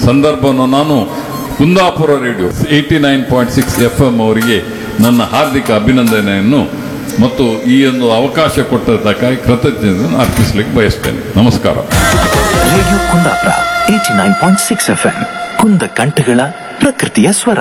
ಸಂದರ್ಭವನ್ನು ನಾನು Kundapura radio eighty nine point six F M ಅವರಿಗೆ ನನ್ನ ಹಾರ್ದಿಕ ಅಭಿನಂದನೆಯನ್ನು ಮತ್ತು ಈ ಒಂದು ಅವಕಾಶ ಕೊಟ್ಟದ್ದಕ್ಕಾಗಿ ಕೃತಜ್ಞತೆಯನ್ನು ಅರ್ಪಿಸಲಿಕ್ಕೆ ಬಯಸ್ತೇನೆ ನಮಸ್ಕಾರ radio Kundapura eighty nine point six F M ಕುಂದ ಕಂಠಗಳ ಪ್ರಕೃತಿಯ ಸ್ವರ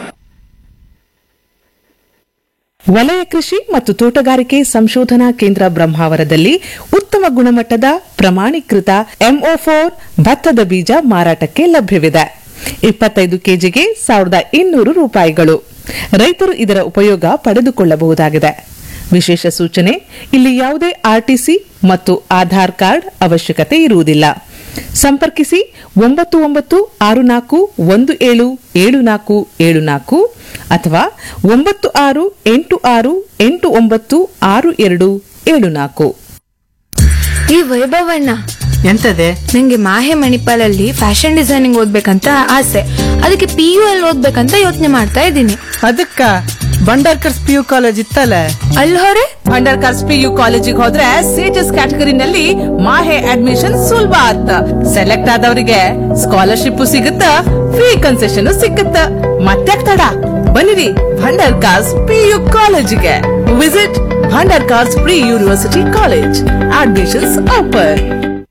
ವಲಯ ಕೃಷಿ ಮತ್ತು ತೋಟಗಾರಿಕೆ ಸಂಶೋಧನಾ ಕೇಂದ್ರ ಬ್ರಹ್ಮಾವರದಲ್ಲಿ ಉತ್ತಮ ಗುಣಮಟ್ಟದ ಪ್ರಮಾಣೀಕೃತ ಎಂಒ ಫೋರ್ ಭತ್ತದ ಬೀಜ ಮಾರಾಟಕ್ಕೆ ಲಭ್ಯವಿದೆ ಇಪ್ಪತ್ತೈದು ಕೆಜಿಗೆ ಸಾವಿರದ ಇನ್ನೂರು ರೂಪಾಯಿಗಳು ರೈತರು ಇದರ ಉಪಯೋಗ ಪಡೆದುಕೊಳ್ಳಬಹುದಾಗಿದೆ ವಿಶೇಷ ಸೂಚನೆ ಇಲ್ಲಿ ಯಾವುದೇ ಆರ್ಟಿಸಿ ಮತ್ತು ಆಧಾರ್ ಕಾರ್ಡ್ ಅವಶ್ಯಕತೆ ಇರುವುದಿಲ್ಲ ಸಂಪರ್ಕಿಸಿ ಒಂಬತ್ತು ಒಂಬತ್ತು ಆರು ನಾಲ್ಕು ಒಂದು ಏಳು ಏಳು ನಾಲ್ಕು ಏಳು ನಾಲ್ಕು ಅಥವಾ ಒಂಬತ್ತು ಆರು ಎಂಟು ಆರು ಎಂಟು ಒಂಬತ್ತು ಆರು ಎರಡು ಏಳು ನಾಲ್ಕು ಈ ವೈಭವಣ್ಣ ಎಂತದೆ ನಂಗೆ ಮಾಹೆ ಮಣಿಪಾಲಲ್ಲಿ ಫ್ಯಾಷನ್ ಡಿಸೈನಿಂಗ್ ಓದ್ಬೇಕಂತ ಆಸೆ ಅದಕ್ಕೆ ಪಿ ಯು ಅಲ್ಲಿ ಓದ್ಬೇಕಂತ ಯೋಚನೆ ಮಾಡ್ತಾ ಇದ್ದೀನಿ ಅದಕ್ಕ ಬಂಡಾರ್ಕರ್ಸ್ ಪಿ ಯು ಕಾಲೇಜ್ ಇತ್ತಲ್ಲ ಅಲ್ಲಿ ಹೊರೆ ಅಂಡರ್ ಕಾರ್ಸ್ ಪಿ ಯು ಕಾಲೇಜಿಗೆ ಹೋದ್ರೆ ಸೇಜಸ್ ಕ್ಯಾಟಗರಿನಲ್ಲಿ ಮಾಹೆ ಅಡ್ಮಿಷನ್ ಸುಲಭ ಆತ ಸೆಲೆಕ್ಟ್ ಆದವರಿಗೆ ಸ್ಕಾಲರ್ಶಿಪ್ ಸಿಗುತ್ತ ಫ್ರೀ ಕನ್ಸೆಷನ್ ಸಿಗುತ್ತ ಮತ್ತೆ ತಡ ಬನ್ನಿರಿ ಭಂಡಾರ್ ಕಾರ್ಸ್ ಪಿ ಯು ಕಾಲೇಜಿಗೆ visit Bhandarkars pre university college admissions open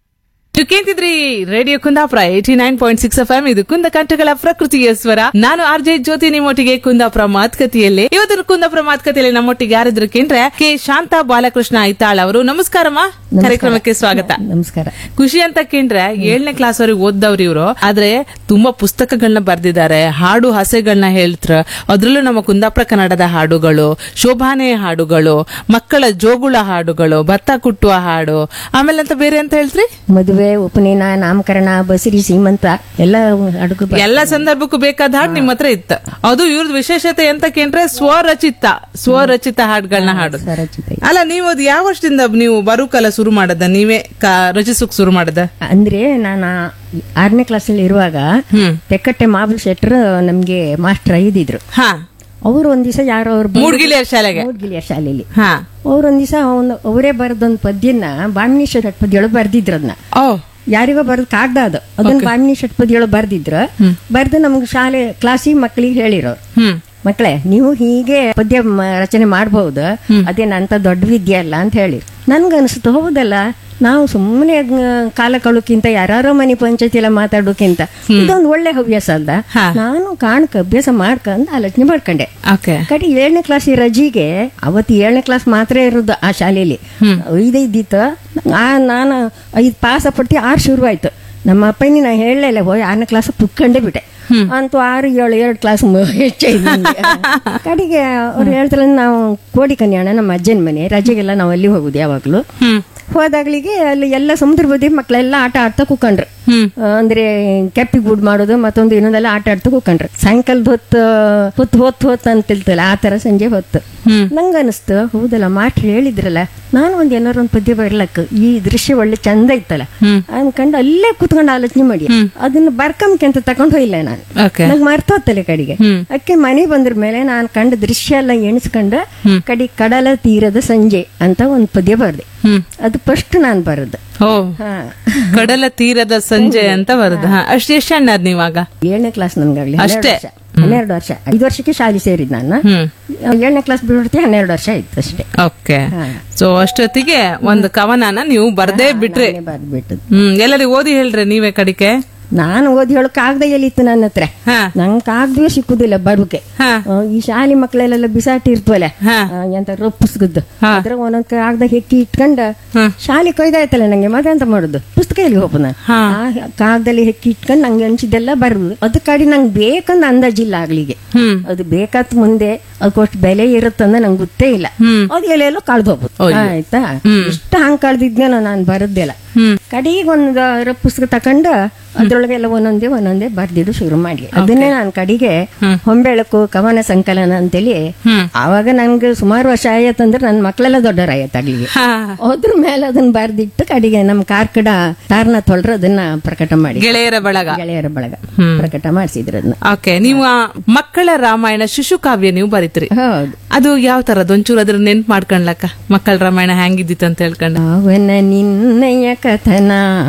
ಇದು ಕೇಂತಿದ್ರಿ radio Kundapura eighty nine point six F M ಇದು ಕುಂದ ಕಂಠಗಳ ಪ್ರಕೃತಿಯ ಸ್ವರ ನಾನು ಆರ್ ಜೆ ಜ್ಯೋತಿ ನಿಮ್ಮೊಟ್ಟಿಗೆ ಕುಂದಾಪುರ ಮಾತುಕತೆಯಲ್ಲಿ ಇವತ್ತು ಕುಂದಾಪುರ ಮಾತುಕತೆಯಲ್ಲಿ ನಮ್ಮೊಟ್ಟಿಗೆ ಯಾರಿದ್ರು ಕೇಂದ್ರೆ ಕೆ ಶಾಂತಾ ಬಾಲಕೃಷ್ಣ ಐತಾಳ್ ಅವರು ನಮಸ್ಕಾರಮ್ಮ ಕಾರ್ಯಕ್ರಮಕ್ಕೆ ಸ್ವಾಗತ ನಮಸ್ಕಾರ ಖುಷಿ ಅಂತ ಕೇಂದ್ರೆ ಏಳನೇ ಕ್ಲಾಸ್ ವರೆಗೆ ಓದ್ದವ್ರು ಇವರು ಆದ್ರೆ ತುಂಬಾ ಪುಸ್ತಕಗಳನ್ನ ಬರ್ದಿದ್ದಾರೆ ಹಾಡು ಹಸೆಗಳನ್ನ ಹೇಳ್ತಾರ ಅದ್ರಲ್ಲೂ ನಮ್ಮ ಕುಂದಾಪುರ ಕನ್ನಡದ ಹಾಡುಗಳು ಶೋಭಾನೆ ಹಾಡುಗಳು ಮಕ್ಕಳ ಜೋಗುಳ ಹಾಡುಗಳು ಭತ್ತ ಕುಟ್ಟುವ ಹಾಡು ಆಮೇಲೆ ಅಂತ ಬೇರೆ ಅಂತ ಹೇಳ್ತ್ರಿ ಮದುವೆ ಉಪನಯನ ನಾಮಕರಣ ಬಸರಿ ಸೀಮಂತ ಎಲ್ಲ ಅಡುಗೆ ಬ- ಎಲ್ಲ ಸಂದರ್ಭಕ್ಕೂ ಬೇಕಾದ ಹಾಡು ನಿಮ್ಮ ಹತ್ರ ಇತ್ತ ಅದು ಇವ್ರದ್ ವಿಶೇಷತೆ ಅಂತ ಕೇಂದ್ರೆ ಸ್ವರಚಿತ ಸ್ವರಚಿತ ಹಾಡುಗಳನ್ನ ಹಾಡು ಸ್ವರಚಿತ ಇದೆ. ಅಲ್ಲ ನೀವು ಅದು ಯಾವ ವರ್ಷದಿಂದ ನೀವು ಬರುಕಲ್ಲ ಶುರು ಮಾಡದ ನೀವೇ ಕ- ರಚಿಸೋಕ್ ಶುರು ಮಾಡದ ಅಂದ್ರೆ ನಾನು ಆರನೇ ಕ್ಲಾಸಲ್ಲಿ ಇರುವಾಗ ಹ್ಮ್. ತೆಕ್ಕಟ್ಟೆ ಮಾಬಲ್ ಶೆಟ್ರ್ ನಮ್ಗೆ ಮಾಸ್ಟರ್ ಇದ್ದಿದ್ರು ಹಾ ಅವ್ರು ಒಂದ್ ದಿವಸ ಯಾರೋ ಅವ್ರು ಮೂಡ್ಗಿಲಿಯರ್ ಶಾಲೆಗೆ ಮೂಡ್ಗಿಲಿಯ ಶಾಲೆಯಲ್ಲಿ ಹಾ ಅವ್ರು ಒಂದ್ ದಿವಸ ಒಂದು ಅವರೇ ಬರೆದೊಂದು ಪದ್ಯನ ಬಾಮಿನಿ ಷಟ್ಪದಿಯೊಳಗೆ ಬರ್ದಿದ್ರು ಅದನ್ನ ಓ ಯಾರಿಗೋ ಬರೆದ್ ಕಾಗ್ದ ಅದು ಅದನ್ನ ಬಾಮಿನಿ ಷಟ್ಪದಿಯೊಳಗೆ ಬರ್ದಿದ್ರು ಬರ್ದು ನಮ್ಗೆ ಶಾಲೆ ಕ್ಲಾಸಿಗೆ ಮಕ್ಕಳಿಗೆ ಹೇಳಿರೋರು ಹ್ಮ್ ಮಕ್ಕಳೇ ನೀವು ಹೀಗೆ ಪದ್ಯ ಮ- ರಚನೆ ಮಾಡಬಹುದು ಅದೇನಂತ ದೊಡ್ಡ ವಿದ್ಯೆ ಅಲ್ಲ ಅಂತ ಹೇಳಿ ನನ್ಗನ್ಸುತ್ತೆ ಹೌದಲ್ಲ ನಾವು ಸುಮ್ಮನೆ ಕಾಲ ಕಳೋಕ್ಕಿಂತ ಯಾರೋ ಮನೆ ಪಂಚಾಯತಿ ಎಲ್ಲ ಮಾತಾಡೋಕ್ಕಿಂತ ಇದೊಂದು ಒಳ್ಳೆ ಹವ್ಯಾಸ ಅಲ್ಲ ಹಾ. ನಾನು ಕಾಣ್ಕ ಅಭ್ಯಾಸ ಮಾಡ್ಕೊಂಡ್ ಆಲೋಚನೆ ಮಾಡ್ಕೊಂಡೆ ಓಕೆ ಕಡೆ ಏಳನೇ ಕ್ಲಾಸ್ ರಜಿಗೆ ಅವತ್ತು ಏಳನೇ ಕ್ಲಾಸ್ ಮಾತ್ರ ಇರೋದು ಆ ಶಾಲೆಯಲ್ಲಿ ಐದೈದಿತ್ತು ಆ ನಾನು ಐದು ಪಾಸ್ ಪಡ್ತಿ ಆರು ಶುರು ಆಯ್ತು ನಮ್ಮ ಅಪ್ಪನಿ ನಾ ಹೇಳಲಿಲ್ಲ ಹೋಯ್ ಆರನೇ ಕ್ಲಾಸ್ ಕುತ್ಕೊಂಡೇ ಬಿಟ್ಟೆ ಅಂತೂ ಆರು ಏಳು ಎರಡು ಕ್ಲಾಸ್ ಹೆಚ್ಚಾಯ್ತು ನಂಗೆ. ಕಡೆಗೆ ಅವ್ರು ಹೇಳ್ತಾರೆ ನಾವು ಕೋಡಿ ಕನ್ಯಾಣ ನಮ್ಮ ಅಜ್ಜನ ಮನೆ ರಜೆಗೆಲ್ಲ ನಾವು ಅಲ್ಲಿ ಹೋಗುದು ಯಾವಾಗ್ಲೂ ಹೋದಾಗ್ಲಿಗೆ ಅಲ್ಲಿ ಎಲ್ಲ ಸಮುದ್ರ ಬದಿ ಮಕ್ಕಳೆಲ್ಲ ಆಟ ಆಡ್ತಾ ಕೂಕೊಂಡ್ರು ಆ, ಅಂದ್ರೆ ಕೆಪ್ಪಿ ಗೂಡ್ ಮಾಡೋದು ಮತ್ತೊಂದು ಇನ್ನೊಂದೆಲ್ಲ ಆಟ ಆಡ್ತಾ ಕೂಕೊಂಡ್ರು ಸಾಯಂಕಾಲದ ಹೊತ್ತು ಹೊತ್ತು ಹೊತ್ತು ಹೊತ್ತು ಅಂತಿಲ್ತಲ್ಲ ಆ ತರ ಸಂಜೆ ಹೊತ್ತು ನಂಗ ಅನಿಸ್ತು ಹೌದಲ್ಲ ಮಾಟ್ರು ಹೇಳಿದ್ರಲ್ಲ ನಾನು ಒಂದ್ ಏನಾರು ಒಂದ್ ಪದ್ಯ ಬರ್ಲಕ್ಕ ಈ ದೃಶ್ಯ ಒಳ್ಳೆ ಚಂದ ಇತ್ತಲ್ಲ ಅನ್ಕೊಂಡು ಅಲ್ಲೇ ಕುತ್ಕೊಂಡು ಆಲೋಚನೆ ಮಾಡಿ ಅದನ್ನ ಬರ್ಕಂಬ್ಕೆಂತ ತಕೊಂಡ್ ಹೋಗಿಲ್ಲ ನಾನು ಓಕೆ ನಂಗೆ ಮರ್ತೋತ್ತಲೆ ಕಡೆಗೆ ಅಕ್ಕೆ ಮನೆ ಬಂದ್ರ ಮೇಲೆ ನಾನು ಕಂಡ ದೃಶ್ಯ ಎಲ್ಲ ಎಣಿಸ್ಕೊಂಡು ಕಡಿ ಕಡಲ ತೀರದ ಸಂಜೆ ಅಂತ ಒಂದ್ ಪದ್ಯ ಬರ್ದೆ ಅದು ಫಸ್ಟ್ ನಾನು ಬರದು ಓ ಹಾ ಕಡಲ ತೀರದ ಸಂಜೆ ಅಂತ ಬರುದು ಹಾ ಅಷ್ಟು ಎಷ್ಟು ಸಣ್ಣ ಅದ್ ನೀವಾಗ ಏಳನೇ ಕ್ಲಾಸ್ ನನ್ಗಾಗ್ಲಿ ಅಷ್ಟೇ? ಹನ್ನೆರಡು ವರ್ಷ ಐದು ವರ್ಷಕ್ಕೆ ಶಾಲೆ ಸೇರಿದ್ ನಾನು ಹ್ಮ್ ಏಳನೇ ಕ್ಲಾಸ್ ಬಿಡ್ತಿ ಹನ್ನೆರಡು ವರ್ಷ ಆಯ್ತು ಅಷ್ಟೇ ಓಕೆ ಹಾ. ಸೊ ಅಷ್ಟೊತ್ತಿಗೆ ಒಂದು ಕವನನ ನೀವು ಬರ್ದೇ ಬಿಟ್ರಿ ನಾನೇ ಬರ್ದ್ಬಿಟ್ಟು ಹ್ಮ್ ಎಲ್ಲರಿಗೂ ಓದಿ ಹೇಳ್ರಿ ನೀವೇ ಕಡಿಕೆ ನಾನು ಓದಿ ಹೇಳಕ್ ಕಾಗದ ಎಲ್ಲಿತ್ತು ನನ್ನ ಹತ್ರ ಹಾ. ನಂಗೆ ಕಾಗದವೇ ಸಿಕ್ಕುದಿಲ್ಲ ಬರುಕೆ ಹಾ. ಆ, ಈ ಶಾಲೆ ಮಕ್ಕಳೆಲ್ಲ ಬಿಸಾಟಿ ಇರ್ತವಲ್ಲ ಹಾ. ಆ, ಎಂತ ರೊಪ್ಪಿಸ್ಗದ್ದು ಹಾ. ಅದ್ರ ಒಂದೊಂದ್ ಕಾಗದ ಹೆಕ್ಕಿ ಇಟ್ಕೊಂಡ ಹಾ. ಶಾಲೆ ಕೊಯ್ದಾಯ್ತಲ್ಲ ನಂಗೆ ಮತ್ತೆ ಎಂತ ಮಾಡುದು ಪುಸ್ತಕ ಎಲ್ಲಿ ಹೋಪ ನಾನು ಹಾ. ಆ ಕಾಗದಲ್ಲಿ ಹೆಕ್ಕಿ ಇಟ್ಕೊಂಡು ನಂಗೆ ಅನ್ಸಿದ್ದೆಲ್ಲ ಬರುದು ಅದ್ ಕಡೆ ನಂಗೆ ಬೇಕಂದ ಅಂದಾಜಿಲ್ಲ ಆಗ್ಲಿಗೆ ಹ್ಮ್. ಅದು ಬೇಕಾತ್ ಮುಂದೆ ಅದಕ್ಕೋಷ್ಟು ಬೆಲೆ ಇರುತ್ತಂದ ನಂಗೆ ಗೊತ್ತೇ ಇಲ್ಲ ಅದು ಎಲ್ಲೆಲ್ಲೋ ಕಳ್ದು ಹೋಗ್ಬೋದು ಅಯ್ಯೋ. ಆಯ್ತಾ ಇಷ್ಟ ಹಂಗ್ ಕಳ್ದಿದ್ನೇನೋ ನಾನು ಬರದ್ದಿಲ್ಲ ಕಡೆಗೆ ಒಂದು ರ- ಪುಸ್ತಕ ತಕೊಂಡು ಅದ್ರೊಳಗೆಲ್ಲ ಒಂದೊಂದೇ ಒಂದೊಂದೇ ಬರ್ದಿದ್ದು ಶುರು ಮಾಡಿ ಅದನ್ನೇ ನಾನು ಕಡೆಗೆ ಹೊಂಬೆಳಕು ಕವನ ಸಂಕಲನ ಅಂತೇಳಿ ಆವಾಗ ನನ್ಗೆ ಸುಮಾರು ವರ್ಷ ಆಯತ್ತಂದ್ರೆ ನನ್ನ ಮಕ್ಕಳೆಲ್ಲ ದೊಡ್ಡವರಾಯತ್ತಾಗ್ಲಿಗೆ ಹಾ. ಅದ್ರ ಮೇಲೆ ಅದನ್ನ ಬರ್ದಿಟ್ಟು ಕಡೆಗೆ ನಮ್ಮ ಕಾರ್ಕಡ ತಾರನ ತೊಳ್ರ ಅದನ್ನ ಪ್ರಕಟ ಮಾಡಿ ಗೆಳೆಯರ ಬಳಗ ಗೆಳೆಯರ ಬಳಗ ಪ್ರಕಟ ಮಾಡಿಸಿದ್ರು ಅದನ್ನ ಓಕೆ ನೀವು ಆ ಮಕ್ಕಳ ರಾಮಾಯಣ ಶಿಶು ಕಾವ್ಯ ನೀವು ಬರೀತೀರಿ ಹೌದು ಅದು ಯಾವ ತರದ್ ಒಂಚೂರು ಅದ್ರ ನೆನ್ಪ್ ಮಾಡ್ಕೊಂಡ್ಲಕ್ಕ ಮಕ್ಕಳ ರಾಮಾಯಣ ಹೆಂಗಿದ್ದಿತ್ತು ಅಂತ ಹೇಳ್ಕೊಂಡು ಅವನ ನಿನ್ನಯ ಕಥನ